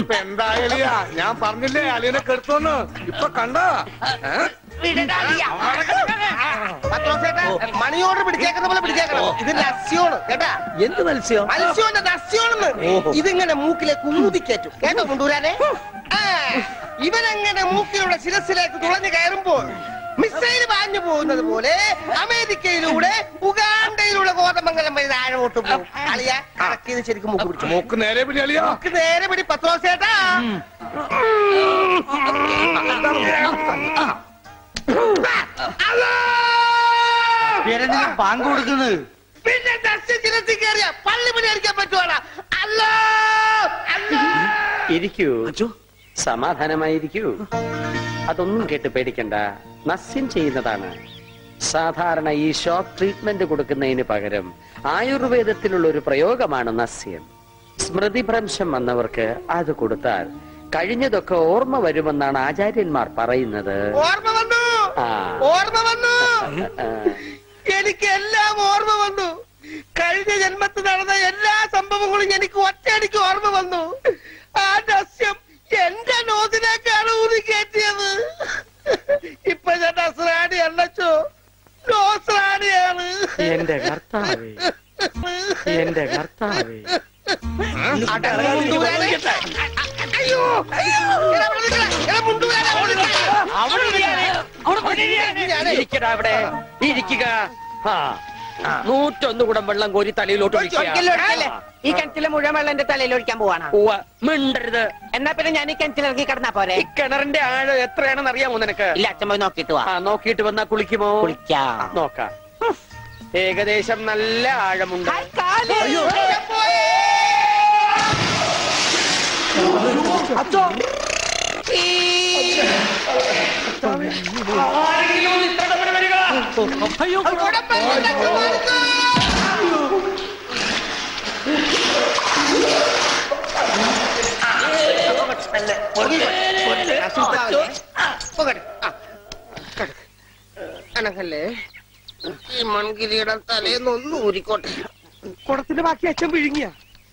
ഇപ്പൊ എന്താ എളിയ ഞാൻ പറഞ്ഞില്ലേ അളിയനെ കെടുത്തോന്ന് ഇപ്പൊ കണ്ട മണി ഓർഡർ പിടിച്ചേക്കുന്ന പോലെ പിടിച്ചേക്കണം ഇത് നസ്യോണ് കേട്ടാ എന്ത് മത്സ്യം മത്സ്യോന്റെ നസ്യോണെന്ന് ഓഹോ. ഇതിങ്ങനെ മൂക്കിലേക്ക് ഊതിക്കേറ്റും കേട്ടോ കൊണ്ടുവരാനെ ഇവനങ്ങനെ മൂക്കിലൂടെ ശിരസിലേക്ക് തുളഞ്ഞു കയറുമ്പോൾ മിസൈൽ പാഞ്ഞു പോകുന്നത് പോലെ അമേരിക്കയിലൂടെ ഉഗാണ്ടയിലൂടെ കോതമംഗലം വഴി താഴോട്ട് പോകും അളിയ കറക്കിയത് ശരിക്കും മൂക്ക് പിടിച്ചു മൂക്ക് നേരെ പിടി അളിയ മൂക്ക് നേരെ പിടി പത്ത് ദിവസേട്ടാ പാങ്ക് കൊടുക്കുന്നത് പിന്നെ ദർശ ശിരസിൽ കയറിയ പള്ളി പണി അടിക്കാൻ പറ്റുവാടാ അല്ലോ അല്ലോ ഇരിക്കൂ സമാധാനമായിരിക്കൂ അതൊന്നും കേട്ട് പേടിക്കണ്ട നസ്യം ചെയ്യുന്നതാണ് സാധാരണ ഈ ഷോക്ക് ട്രീറ്റ്മെന്റ് കൊടുക്കുന്നതിന് പകരം ആയുർവേദത്തിലുള്ള ഒരു പ്രയോഗമാണ് നസ്യം സ്മൃതിഭ്രംശം വന്നവർക്ക് അത് കൊടുത്താൽ കഴിഞ്ഞതൊക്കെ ഓർമ്മ വരുമെന്നാണ് ആചാര്യന്മാർ പറയുന്നത് ഓർമ്മ വന്നു ആ. ഓർമ്മ വന്നു ആ, എനിക്ക് എല്ലാം ഓർമ്മ വന്നു കഴിഞ്ഞ ജന്മത്തിൽ നടന്ന എല്ലാ സംഭവങ്ങളും എനിക്ക് ഒറ്റയടിക്ക് ഓർമ്മ വന്നു ആ ദസ്യം എന്റെ നോസിലേക്കാണ് ഊതി കയറ്റിയത് ഇപ്പൊ ഞാൻ നസ്രാണി അല്ലച്ചോ നോസ്രാണിയാണ് എന്റെ കർത്താവേ എന്റെ കർത്താവേ അയ്യോ അയ്യോ എടാ, അവിടെ നിൽക്കടാ. എടാ, മുണ്ടുകാരാ, അവിടെ നിൽക്കടാ. ഞാനേ, ഇരിക്കടാ അവിടെ ഇരിക്കുക ആ. നൂറ്റൊന്ന് കുടം വെള്ളം കോരി തലയിലോട്ട് ഒഴിക്കുക. ഒരിക്കലും ഒഴിക്കല്ലേ ഈ കിണറ്റിലെ മുഴുവൻ വെള്ളം എന്റെ തലയിൽ ഒഴിക്കാൻ പോവാണ് ഉവ്വ, മിണ്ടരുത് എന്നാ പിന്നെ ഞാൻ ഈ കിണറ്റിൽ ഇറങ്ങി കിടന്നാ പോരെ ഈ കിണറിന്റെ ആഴം എത്രയാണെന്ന് അറിയാമോ നിനക്ക് ഇല്ല അച്ഛൻ പോയി നോക്കിട്ട് വാ ആ നോക്കിയിട്ട് വന്നാ കുളിക്കുമോ കുളിക്കാം നോക്കാം ഏകദേശം നല്ല ആഴമുണ്ട് അനക്കല്ലേ ഈ മൺകിരിയുടെ തലേന്ന് ഒന്ന് ഊരിക്കോട്ടെ കുടത്തിന്റെ ബാക്കി അച്ഛൻ വിഴുങ്ങിയ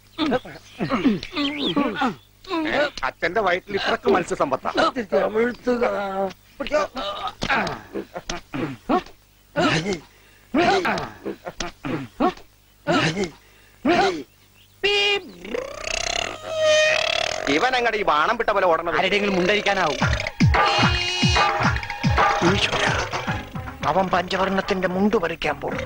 അച്ഛന്റെ വയറ്റിൽ ഇത്രക്ക് മത്സ്യസമ്പത്താ പിടിച്ചോ. ഇവൻ അങ്ങടെ ഈ ബാണം വിട്ട പോലെ ഓടണത് ആരുടെയെങ്കിലും മുണ്ടരിക്കാനാവും അവൻ പഞ്ചവർണ്ണത്തിന്റെ മുണ്ട് പറിക്കാൻ പോകും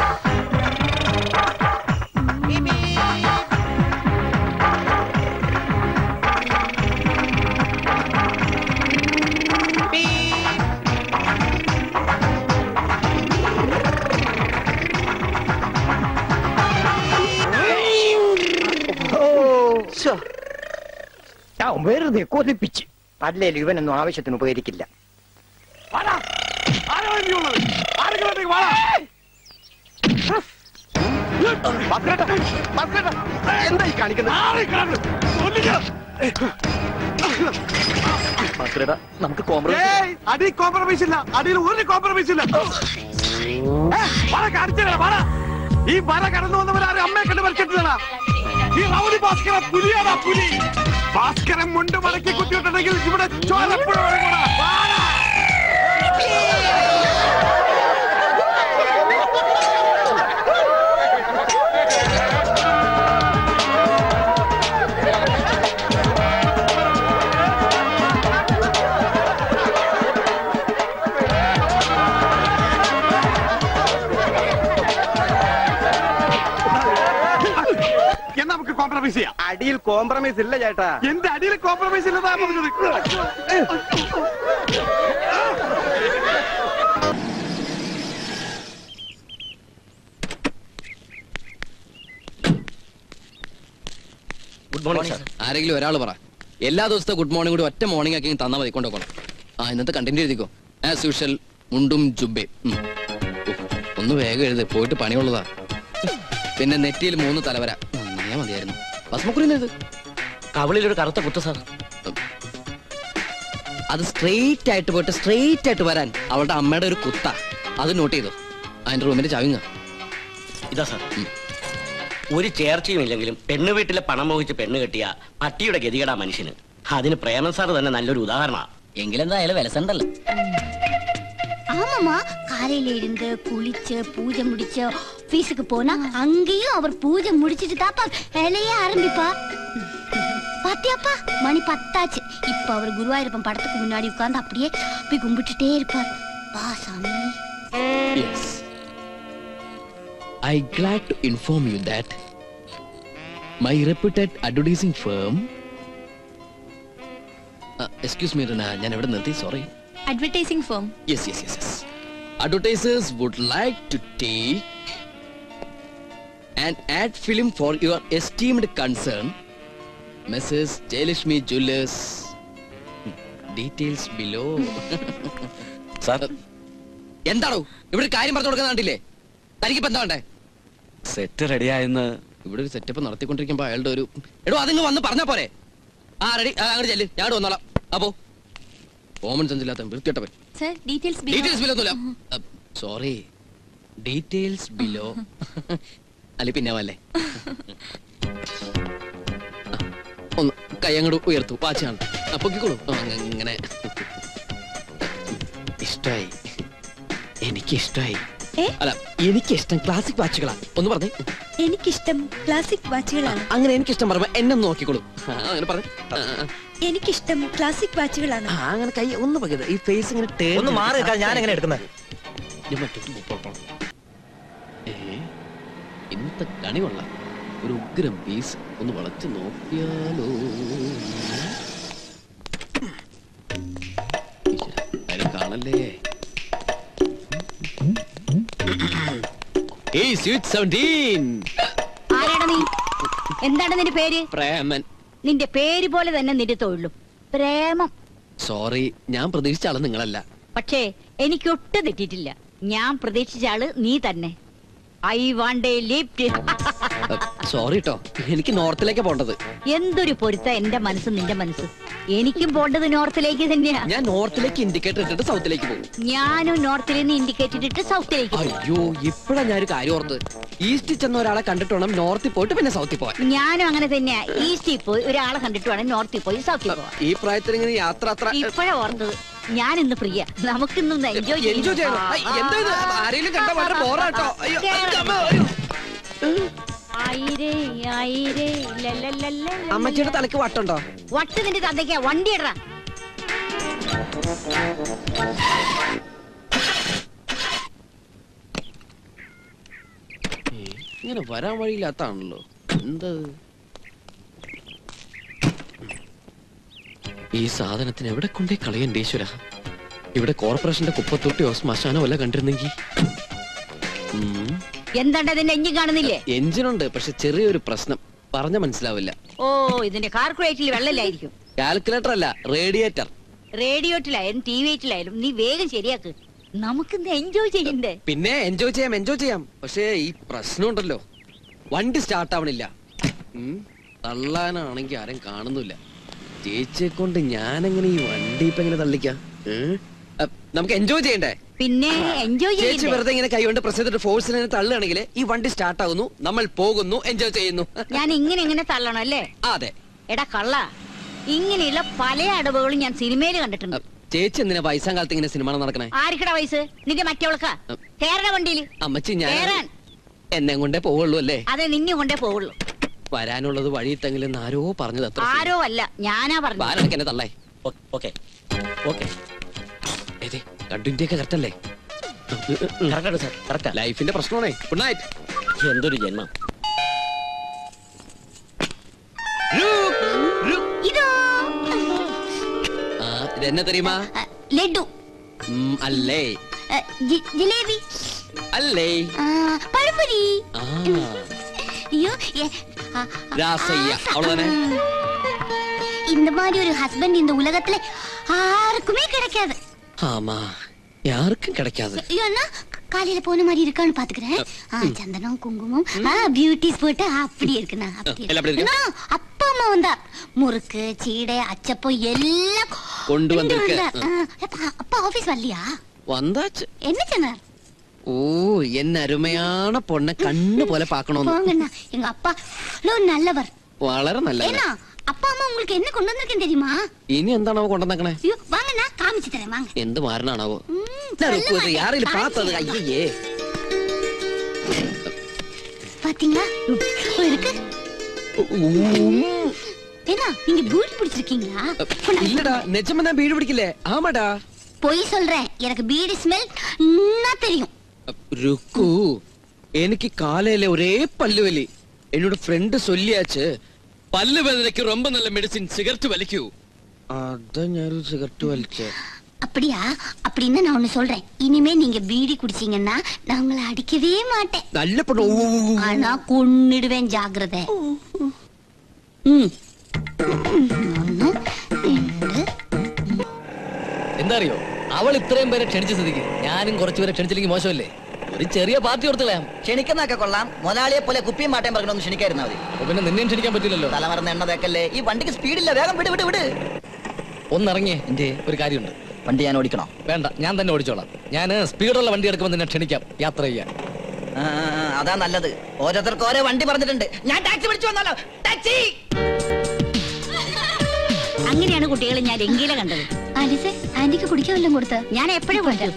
ഞാൻ വെറുതെ കൊതിപ്പിച്ച് അല്ലേലും ഇവനൊന്നും ആവശ്യത്തിന് ഉപകരിക്കില്ല എന്താ ഈ കാണിക്കുന്നത് നമുക്ക് കോംപ്രമൈസ് അടി കോംപ്രമൈസ് ഇല്ല അടിയിൽ ഒരു കോംപ്രമൈസ് ഇല്ല വര കാണിച്ചതാ വര ഈ വര കടന്നു വന്നവരാരും അമ്മയെ കണ്ട് വലിച്ചിട്ടതാ ഈ റൗഡി ഭാസ്കര പുലിയാടാ പുലി ഭാസ്കരൻ മുണ്ട് മടക്കി കുത്തിയിട്ടുണ്ടെങ്കിൽ ഇവിടെ ചോരപ്പുഴ ഒഴുകണം. വാടാ. എന്നാ നമുക്ക് കോംപ്രമൈസ് ചെയ്യാം അടിയിൽ കോംപ്രമൈസ് ഇല്ല ചേട്ടാ എന്റെ അടിയിൽ കോംപ്രമൈസ് ഇല്ലതാ പറഞ്ഞത് ഗുഡ് മോർണിംഗ് സാർ ആരെങ്കിലും ഒരാൾ പറ എല്ലാ ദിവസത്തെ ഗുഡ് മോർണിംഗ് കൂടി ഒറ്റ മോർണിംഗ് ആക്കി തന്നാൽ മതി കൊണ്ടുപോകണം ആ ഇന്നത്തെ കണ്ടന്റ് എഴുതിക്കോ ആസ് യൂഷ്വൽ മുണ്ടും ജുബേ ഒന്ന് വേഗം എഴുത് പോയിട്ട് പണിയുള്ളതാ പിന്നെ നെറ്റിയിൽ മൂന്ന് തലവര നന്നായാ മതിയായിരുന്നു ഭസ്മക്കുറി എഴുത് കവിളിൽ ഒരു കറുത്ത കുത്ത സാർ അത് സ്ട്രെയിറ്റ് ആയിട്ട് പോയിട്ട് സ്ട്രെയിറ്റ് ആയിട്ട് വരാൻ അവളുടെ അമ്മയുടെ ഒരു കുത്ത അത് നോട്ട് ചെയ്തോ അതിന്റെ റൂമിന്റെ ചവിങ്ങ ഇതാ സാർ ഒരു ചേർച്ചയും ഇല്ലെങ്കിലും പെണ്ണ് വീട്ടിലെ പണം മോഹിച്ച് പെണ്ണ് കെട്ടിയ പട്ടിയുടെ ഗതികേടാ മനുഷ്യന് അതിന് പ്രേമൻ സാർ തന്നെ നല്ലൊരു ഉദാഹരണമാണ് എങ്കിലെന്തായാലും വിലസണ്ടല്ലോ ஆமாமா காலையில இருந்து குளிச்சு பூஜை முடிச்சு ஆபீஸுக்கு போனா அங்கேயும் அவர் பூஜை முடிச்சிட்டு தாப்பா வேலையே ஆரம்பிப்பா பாத்தியாப்பா மணி பத்தாச்சு இப்ப அவர் குருவாயூரப்பன் படத்துக்கு முன்னாடி உட்கார்ந்து அப்படியே போய் கும்பிட்டுட்டே இருப்பார் வா சாமி Yes. I glad to inform you that my reputed advertising firm uh, excuse me Rina, ഞാൻ എവിടെ നിർത്തി sorry advertising firm yes yes yes yes advertisers would like to take an ad film for your esteemed concern mrs jayalakshmi jewelers details below sir എന്താണോ ഇവിടെ ഒരു കാര്യം പറഞ്ഞു കൊടുക്കുന്ന കണ്ടില്ലേ തനിക്കിപ്പോ എന്താ വേണ്ടേ സെറ്റ് റെഡിയായെന്ന് ഇവിടെ ഒരു സെറ്റപ്പ് നടത്തിക്കൊണ്ടിരിക്കുമ്പോ അയാളുടെ ഒരു എടോ അതിങ്ങ് വന്ന് പറഞ്ഞാ പോരെ ആ റെഡി അങ്ങോട്ട് ചെല്ല് ഞാൻ ഇവിടെ വന്നോളാം അപ്പോ കോമൺ സെൻസ് ഇല്ലാത്ത വൃത്തിയിട്ടവൻ சார் டீடைல்ஸ் ഡീറ്റെയിൽസ് ബിലോ ഒന്നുമില്ല സോറി ഡീറ്റെയിൽസ് ബിലോ അല്ലെ പിന്നെ വല്ലേ ഒന്ന് കൈ അങ്ങോട്ട് ഉയർത്തു വാച്ചാണ് പൊക്കിക്കോളൂ ആ, അങ്ങ- ഇങ്ങനെ ഇഷ്ടായി എനിക്ക് ഇഷ്ടായി ഏ? അല്ല എനിക്ക് ഇഷ്ടം ക്ലാസിക് വാച്ചുകളാ ഒന്ന് പറഞ്ഞേ എനിക്കിഷ്ടം ക്ലാസിക് വാച്ചുകളാണ് അങ്ങനെ എനിക്ക് ഇഷ്ടം പറയുമ്പോ എന്നെ ഒന്ന് നോക്കിക്കോളൂ ആ, അങ്ങനെ പറഞ്ഞു എനിക്കിഷ്ടം ക്ലാസിക് വാച്ചുകളാണ് അങ്ങനെ കൈ ഒന്ന് പകരുത് ഈ ഫേസ് ഇങ്ങനെ turn ഒന്ന് മാറി നിൽക്കാൻ ഞാൻ എങ്ങനെ എടുക്കുന്നത് ഞാൻ മറ്റൊന്ന് പൊക്കോളാം. ഏ, ഇന്നത്തെ കണി കൊള്ളാം ഒരു ഉഗ്രം പീസ് ഒന്ന് വളച്ച് നോക്കിയാലോ ഈശ്വരാ, ആരും കാണല്ലേ ഏയ് സ്വീറ്റ് സെവൻറ്റീൻ ആരാണ് നീ എന്താണ് നിന്റെ പേര് പ്രേമൻ നിന്റെ പേര് പോലെ തന്നെ നിന്റെ തൊഴിലും പ്രേമം സോറി ഞാൻ പ്രതീക്ഷിച്ച ആള് നിങ്ങളല്ല പക്ഷേ എനിക്ക് ഒട്ടും തെറ്റിയിട്ടില്ല ഞാൻ പ്രതീക്ഷിച്ച ആള് നീ തന്നെ I want a lift sorry കേട്ടോ എനിക്ക് നോർത്തിലേക്ക് പോണ്ടത് എന്തൊരു പൊരുത്ത എന്റെ മനസ്സ് നിന്റെ മനസ്സ് എനിക്കും പോണ്ടത് നോർത്തിലേക്ക് തന്നെയാ ഞാൻ നോർത്തിലേക്ക് ഇൻഡിക്കേറ്റർ ഇട്ടിട്ട് സൗത്തിലേക്ക് പോകും ഞാനും നോർത്തിൽ നിന്ന് ഇൻഡിക്കേറ്റ് ഇട്ടിട്ട് സൗത്തിലേക്ക് പോകും അയ്യോ ഇപ്പഴാ ഞാനൊരു കാര്യം ഓർത്ത് ഈസ്റ്റിൽ ചെന്ന ഒരാളെ കണ്ടിട്ട് വേണം നോർത്തിൽ പോയിട്ട് പിന്നെ സൗത്തിൽ പോവാൻ ഞാനും അങ്ങനെ തന്നെയാ ഈസ്റ്റിൽ പോയി ഒരാളെ കണ്ടിട്ട് വേണം നോർത്തിൽ പോയി സൗത്തിൽ പോവാൻ ഈ പ്രായത്തിൽ ഇങ്ങനെ യാത്ര അത്ര ഇപ്പോഴാ ഓർത്തത് ഞാൻ ഇന്ന് പ്രിയ നമുക്കിന്ന് എൻജോയ് എൻജോയ് ചെയ്യണം ഐ, എന്താ ഇത് ആരെങ്കിലും കണ്ട വളരെ ബോറാട്ടോ അയ്യോ അയ്യോ, അമ്മ, അയ്യോ. അമ്മച്ചിയുടെ തലക്ക് വട്ടുണ്ടോ വട്ട് നിന്റെ തന്തയ്ക്കാ വണ്ടി ഇടറാ ഏ, ഇങ്ങനെ വരാൻ വഴിയില്ലാത്താണല്ലോ എന്താ ഇത്? ഈ സാധനത്തിന് എവിടെ കൊണ്ടേ കളയണ്ടേ ഈശ്വര ഇവിടെ കോർപ്പറേഷന്റെ കുപ്പത്തൊട്ടിയോ ശ്മശാനോ വല്ല കണ്ടിരുന്നെങ്കിൽ എന്താണ്ട് ഇതിന്റെ എഞ്ചിൻ കാണുന്നില്ലേ എഞ്ചിനുണ്ട് പക്ഷെ ചെറിയൊരു പ്രശ്നം പറഞ്ഞ മനസ്സിലാവില്ല ഓ ഇതിന്റെ കാർക്കുലേറ്ററിൽ വെള്ളമില്ലായിരിക്കും കാൽക്കുലേറ്റർ അല്ല റേഡിയേറ്റർ റേഡിയോട്ടിലായാലും ടി വിയിലായാലും നീ വേഗം ശരിയാക്ക് നമുക്കിന്ന് എൻജോയ് ചെയ്യണ്ടേ പിന്നെ എൻജോയ് ചെയ്യാം എൻജോയ് ചെയ്യാം പക്ഷേ ഈ പ്രശ്നമുണ്ടല്ലോ വണ്ടി സ്റ്റാർട്ട് ആവണില്ല ഉം, തള്ളാനാണെങ്കി ആരും കാണുന്നില്ല ചേച്ചിയെ കൊണ്ട് ഞാനെങ്ങനെ ഈ വണ്ടി ഇപ്പൊ എങ്ങനെ തള്ളിക്കാം ഉം? അ, നമുക്ക് എൻജോയ് ചെയ്യണ്ടേ പിന്നെ എൻജോയ് ചേച്ചി ചെയ്യണ്ടേ വെറുതെ ഇങ്ങനെ കൈകൊണ്ട് പ്രസ് ചെയ്തിട്ട് ഫോഴ്സിനെ തള്ളുകയാണെങ്കിൽ ഈ വണ്ടി സ്റ്റാർട്ട് ആകുന്നു നമ്മൾ പോകുന്നു എൻജോയ് ചെയ്യുന്നു ഞാൻ ഇങ്ങനെ ഇങ്ങനെ തള്ളണം അല്ലേ ആ, അതെ എടാ കള്ള ഇങ്ങനെയുള്ള പല അടവുകളും ഞാൻ സിനിമയിൽ അ, കണ്ടിട്ടുണ്ട് ചേച്ചി എന്തിനാ വയസ്സാം കാലത്ത് ഇങ്ങനെ സിനിമ നടക്കണേ ആർക്കടാ വയസ്സ് നിന്റെ മറ്റവൾക്കാ കേരള വണ്ടിയില് അമ്മച്ചി ഞാൻ കേറാൻ എന്നെ കൊണ്ടേ പോവുള്ളൂ അല്ലേ അതെ നിന്നെ കൊണ്ടേ പോവുള്ളൂ വരാനുള്ളത് വഴിയിട്ടെങ്കിലും ആരോ പറഞ്ഞത് അത്ര ആരോ അല്ല ഞാനാ പറഞ്ഞു ബാലടക്ക് എന്നെ തള്ളേ ഓക്കെ ഓക്കെ ഏതേ രണ്ടിന്റെ ഒക്കെ കറക്റ്റ് അല്ലേ കറക്റ്റാണ് സാർ കറക്റ്റാ ലൈഫിന്റെ പ്രശ്നമാണേ ഗുഡ് നൈറ്റ് എന്തൊരു ജന്മം ഇതോ ആ ഇതെന്നെ തെരയുമാ അ, ലഡു ഉം, അല്ലേ അ, ജി- ജിലേബി അല്ലേ ആ, പഴംപൊരി ആ ஐயோ ஏ, ஆ, ஆ, ராசையா, ஆ, அவ்வளவுதானே? இந்த மாதிரி ஒரு ஹஸ்பண்ட் இந்த உலகத்துல யாருக்குமே கிடைக்காது ஆமா யாருக்கும் கிடைக்காது ஏன்னா காலையில போன மாதிரி இருக்கான்னு பாத்துக்கிறேன் ஆ, சந்தனம் குங்குமம் ஆ, பியூட்டிஸ் போட்டு அப்படி இருக்குண்ணா அப்படி எல்லாம் அப்படி இருக்கு? அண்ணா, அப்பா அம்மா வந்தா முறுக்கு சீடை அச்சப்பம் எல்லாம் கொண்டு வந்திருக்கு. வந்தார். ஆ, அப்பா- அப்பா ஆபீஸ் வரலையா வந்தாச்சு என்ன சொன்னார் ஓ என்ன அருமையான பொண்ணை கண்ணு போல பார்க்கணும்னு போங்கண்ணா எங்க அப்பா அவ்வளவு நல்லவர் വളരെ നല്ല ஏன்னா அப்பா அம்மா உங்களுக்கு என்ன கொண்டு வந்திருக்கேன் தெரியுமா ഇനി എന്താണാവോ കൊണ്ടുവന്നേക്കണേ ஐயோ வாங்கண்ணா காமிச்சு தரேன் வாங்க എന്ത് മാരനാണാവോ ம், சொல்ல யாரையும் மாட்டேன். பார்த்தது காமிச்சு ஐயே தரேன். பாத்தீங்களா இப்போ இருக்கு ஏன்னா நீங்க பீடி பிடிச்சிருக்கீங்களா இல்லடா நிஜமா நான் வீடு பிடிக்கல ஆமாடா பொய் சொல்றேன் எனக்கு பீடி ஸ்மெல் தெரியும் ருக்கு എനിക്ക് കാലയിലെ ഒരേ പല്ലുവലി എന്നോട് ഫ്രണ്ട് ചൊല്ലിയാച്ച് പല്ല് വേദനയ്ക്ക് ரொம்ப നല്ല മെഡിസിൻ സിഗരറ്റ് വലിക്കൂ അതാ ഞാനൊരു സിഗരറ്റ് വലിച്ചേ அப்படியா அப்படின்னு நான் ஒண்ணு சொல்றேன் இனிமே நீங்க பீடி குடிச்சீங்கன்னா நான் உங்களை அடிக்கவே மாட்டேன் നല്ല പെണ്ണു ഊ, ഊ, ഊ. ஆனா கொன்னிடுவேன் ஜாக்கிரதை ம். ஒண்ணு ரெண்டு എന്താ അറിയോ അവൾ ഇത്രയും പേരെ ക്ഷണിച്ച സ്ഥിതിക്ക് ഞാനും കുറച്ചുപേരെ ക്ഷണിച്ചില്ലെങ്കിൽ മോശമല്ലേ ഒരു ചെറിയ പാർട്ടി കൊടുത്തളയാം ക്ഷണിക്കുന്നൊക്കെ കൊള്ളാം മുതലാളിയെ പോലെ കുപ്പിയും മാട്ടയും പറഞ്ഞൊന്ന് ക്ഷണിക്കായിരുന്നാ മതി അപ്പൊ പിന്നെ നിന്നെയും ക്ഷണിക്കാൻ പറ്റില്ലല്ലോ തലമറന്ന എണ്ണ തേക്കല്ലേ ഈ വണ്ടിക്ക് സ്പീഡില്ല വേഗം വിട് വിട് വിട് ഒന്നിറങ്ങിയേ എന്റെ ഒരു കാര്യമുണ്ട് വണ്ടി ഞാൻ ഓടിക്കണോ വേണ്ട ഞാൻ തന്നെ ഓടിച്ചോളാം ഞാൻ സ്പീഡുള്ള വണ്ടി എടുക്കുമ്പോൾ നിന്നെ ക്ഷണിക്കാം യാത്ര ചെയ്യാൻ ആ, ആ, ആ, അതാ നല്ലത് ഓരോരുത്തർക്ക് ഓരോ വണ്ടി പറഞ്ഞിട്ടുണ്ട് ഞാൻ ടാക്സി വിളിച്ചു വന്നാലോ ടാക്സി അങ്ങനെയാണ് കുട്ടികളെ ഞാൻ എങ്കിലെ കണ്ടത് ആലിസേ ആന്റിക്ക് കുടിക്കാൻ വല്ലതും കൊടുത്ത് ഞാൻ എപ്പോഴും കൊണ്ടും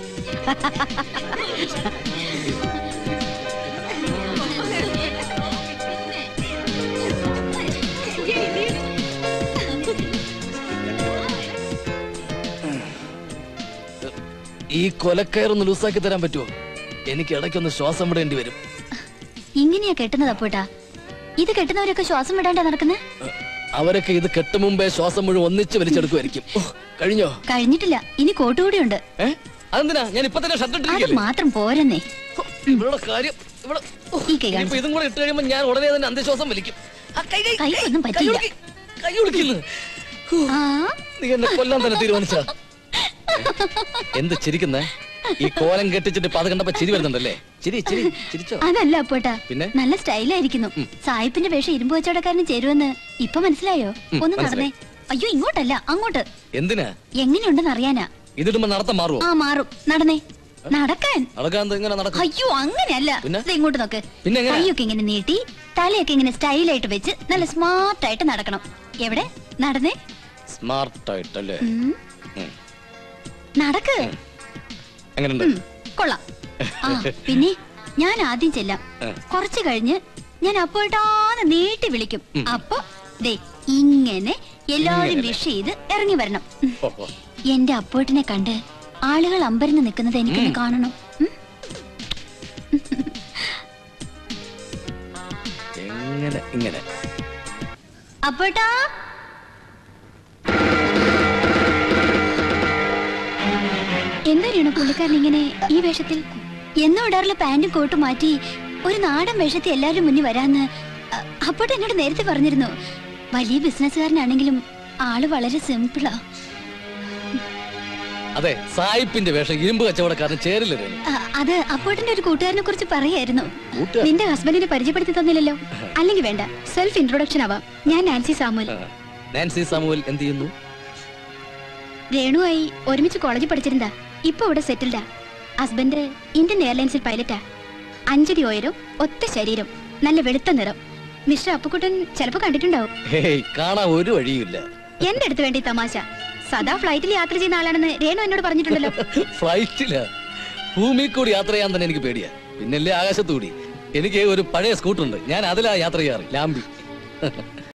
ഈ കൊലക്കയറൊന്ന് ലൂസാക്കി തരാൻ പറ്റുമോ എനിക്ക് ഇടയ്ക്കൊന്ന് ശ്വാസം വിടേണ്ടി വരും ഇങ്ങനെയാ കെട്ടുന്നത് അപ്പോട്ടാ ഇത് കെട്ടുന്നവരൊക്കെ ശ്വാസം വിടാണ്ടാ നടക്കുന്നത് അവരൊക്കെ ഇത് കെട്ടു മുമ്പേ ശ്വാസം മുഴുവൻ ഒന്നിച്ച് വലിച്ചെടുക്കുമായിരിക്കും ഓ, കഴിഞ്ഞോ കഴിഞ്ഞിട്ടില്ല ഇനി കോട്ടുകൂടിയുണ്ട് ഏ അതെന്തിനാ ഞാൻ ഇപ്പൊ തന്നെ ഷർട്ട് അത് ഇട്ടിരിക്കല്ലേ മാത്രം പോരെന്നേ ഇവളുടെ കാര്യം ഇവിടെ ഓ, ഈ കൈ ഇനിയിപ്പോ കാണിച്ച്. ഇതും കൂടെ ഇട്ട് കഴിയുമ്പോ ഞാൻ ഉടനെ തന്നെ അന്ത്യശ്വാസം വലിക്കും ആ, കൈ, കൈ, കൈ, കൈക്കൊന്നും കൈ പറ്റില്ല. ഒളുക്കി, കൈ ഒളിക്കുന്നു ആ നീ എന്നെ കൊല്ലാൻ തന്നെ തീരുമാനിച്ച എന്ത് ചിരിക്കുന്നേ ഈ കോലം കെട്ടിച്ചിട്ട് ഇപ്പൊ അത് കണ്ടപ്പോ ചിരി വരുന്നുണ്ടല്ലേ ചിരി ചിരി ചിരിച്ചോ അതല്ല അപ്പോട്ടാ പിന്നെ? നല്ല സ്റ്റൈലായിരിക്കുന്നു സായിപ്പിന്റെ വേഷം ഇരുമ്പ് വെച്ചോടക്കാരന് ചേരുവെന്ന് ഇപ്പൊ മനസ്സിലായോ ഉം, ഒന്ന് മനസ്സിലായി. നടന്നേ അയ്യോ ഇങ്ങോട്ടല്ല അങ്ങോട്ട് എന്തിനാ എങ്ങനെയുണ്ടെന്ന് അറിയാനാ ഇതിടുമ്പോ നടത്തം മാറുവോ ആ മാറും നടന്നേ നടക്കാൻ നടക്കാൻ ഇങ്ങനെ നടക്കും അയ്യോ അങ്ങനെയല്ല പിന്നെ? ദേ ഇങ്ങോട്ട് നോക്ക് പിന്നെ എങ്ങനെയാ? കൈയൊക്കെ ഇങ്ങനെ നീട്ടി തലയൊക്കെ ഇങ്ങനെ സ്റ്റൈലായിട്ട് വെച്ച് നല്ല സ്മാർട്ട് ആയിട്ട് നടക്കണം എവിടെ നടന്നേ സ്മാർട്ട് ആയിട്ടല്ലേ ഉം. ഉം. നടക്ക് എങ്ങനെയുണ്ട് ഉം, കൊള്ളാം ആ പിന്നെ ഞാൻ ആദ്യം ചെല്ലാം ആ. കുറച്ച് കഴിഞ്ഞ് ഞാൻ അപ്പോട്ടാന്ന് നീട്ടി വിളിക്കും ഉം. അപ്പൊ ദേ ഇങ്ങനെ എല്ലാവരും ഇങ്ങനെ. വിഷ് ചെയ്ത് ഇറങ്ങി വരണം ഉം. ഓ, ഓ. എന്റെ അപ്പോട്ടിനെ കണ്ട് ആളുകൾ അമ്പരന്ന് നിൽക്കുന്നത് എനിക്കൊന്ന് ഉം. കാണണം ഉം. എങ്ങനെ ഇങ്ങനെ അപ്പോട്ടാ എന്തറിയണോ പുള്ളിക്കാരൻ ഇങ്ങനെ ഈ വേഷത്തിൽ എന്നും ഇടാറുള്ള പാന്റും കോട്ടും മാറ്റി ഒരു നാടൻ വേഷത്തിൽ എല്ലാവരും മുന്നിൽ വരാന്ന് അ- അപ്പോട്ട് എന്നോട് നേരത്തെ പറഞ്ഞിരുന്നു വലിയ ബിസിനസ്സുകാരനാണെങ്കിലും ആള് വളരെ സിമ്പിളാ അതെ സായിപ്പിന്റെ വേഷം ഇരുമ്പ് കച്ചവടക്കാരൻ ചേരില്ലേ അ- അത് അപ്പോട്ടിന്റെ ഒരു കൂട്ടുകാരനെ കുറിച്ച് പറയായിരുന്നു കൂട്ടുകാരൻ? നിന്റെ ഹസ്ബൻഡിനെ പരിചയപ്പെടുത്തി തന്നില്ലല്ലോ അല്ലെങ്കിൽ വേണ്ട സെൽഫ് ഇൻട്രൊഡക്ഷൻ ആവാം ഞാൻ നാൻസി സാമുൽ നാൻസി സാമുവൽ എന്ത് ചെയ്യുന്നു രേണുവായി ഒരുമിച്ച് കോളേജിൽ പഠിച്ചിരുന്നാ ഇപ്പൊ ഇവിടെ സെറ്റിൽഡാ ഹസ്ബൻഡ് ഇന്ത്യൻ എയർലൈൻസിൽ പൈലറ്റാ അഞ്ചടി ഉയരം ഒത്ത ശരീരം നല്ല വെളുത്ത നിറം മിസ്റ്റർ അപ്പുക്കുട്ടൻ ചിലപ്പോ കണ്ടിട്ടുണ്ടാവും ഹേയ് കാണാൻ ഒരു വഴിയുമില്ല എന്റെ അടുത്ത് വേണ്ടി തമാശ സദാ ഫ്ലൈറ്റിൽ യാത്ര ചെയ്യുന്ന ആളാണെന്ന് രേണു എന്നോട് പറഞ്ഞിട്ടുണ്ടല്ലോ ഫ്ലൈറ്റില് ഭൂമിയിൽ കൂടി യാത്ര ചെയ്യാൻ തന്നെ എനിക്ക് പേടിയാ പിന്നല്ലേ ആകാശത്തുകൂടി എനിക്ക് ഒരു പഴയ സ്കൂട്ടറുണ്ട് ഞാൻ അതിലാ യാത്ര ചെയ്യാറ് ലാംബി